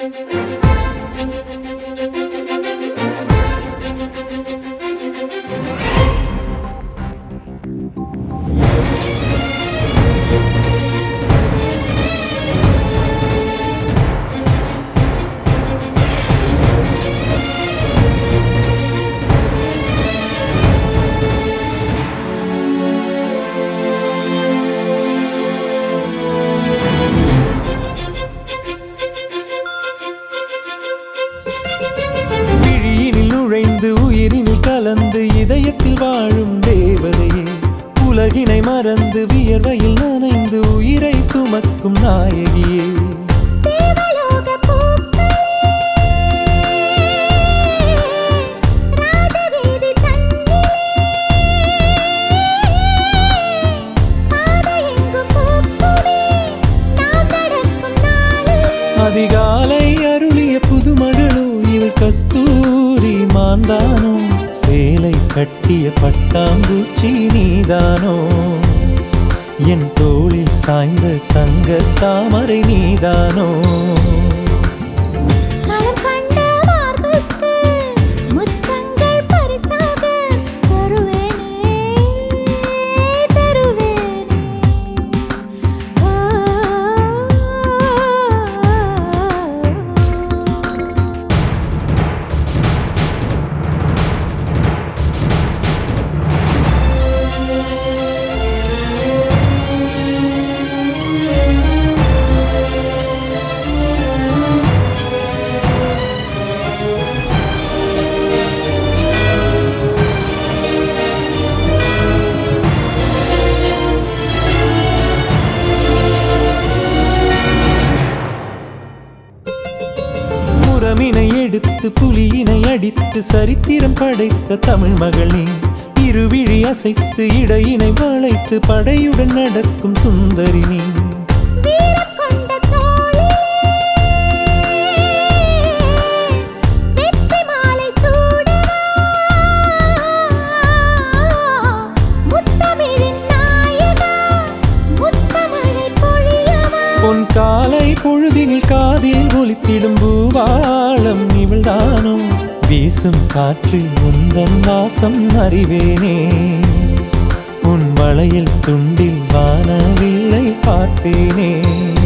விழியினில் நுழைந்து உயிரினில் கலந்து இதயத்தில் வாழும் தேவதையே உலகினை மறந்து வியர்வையில் நனைந்து உயிரை சுமக்கும் நாயகியே தேவலோக பூக்களே ராஜவீதி தன்னிலே பாதையெங்கும் பூக்குமே நாம் நடக்கும் நாளிலே அதிகாலை அருளிய புதுமகளோ இவள் கஸ்தூரி மாந்தானோ சேலை கட்டிய பட்டாம்பூச்சி நீதானோ என் தோளில் சாய்ந்த தங்க தாமரை நீதானோ களம் கண்ட மார்புக்கு முத்தங்கள் பரிசாக தருவேனே தருவேனே ஓ முரமினை எடுத்து புலியினை அடித்து சரித்திரம் படைத்த தமிழ் மகளே இருவிழி அசைத்து இடையினை வளைத்து படையுடன் நடக்கும் சுந்தரி நீ வீரம் கொண்ட தோளிலே வெற்றி மாலை சூடவா முத்தமிழின் நாயகா முத்தமழை பொழியவா பொன் காலை பொழுதினில் காதில் ஒலித்திடும் பூவாளம் இவள்தானோ வீசும் காற்றில் உந்தன் வாசம் அறிவேனே உன் வளையல் துண்டில் வானவில்லை பார்ப்பேனே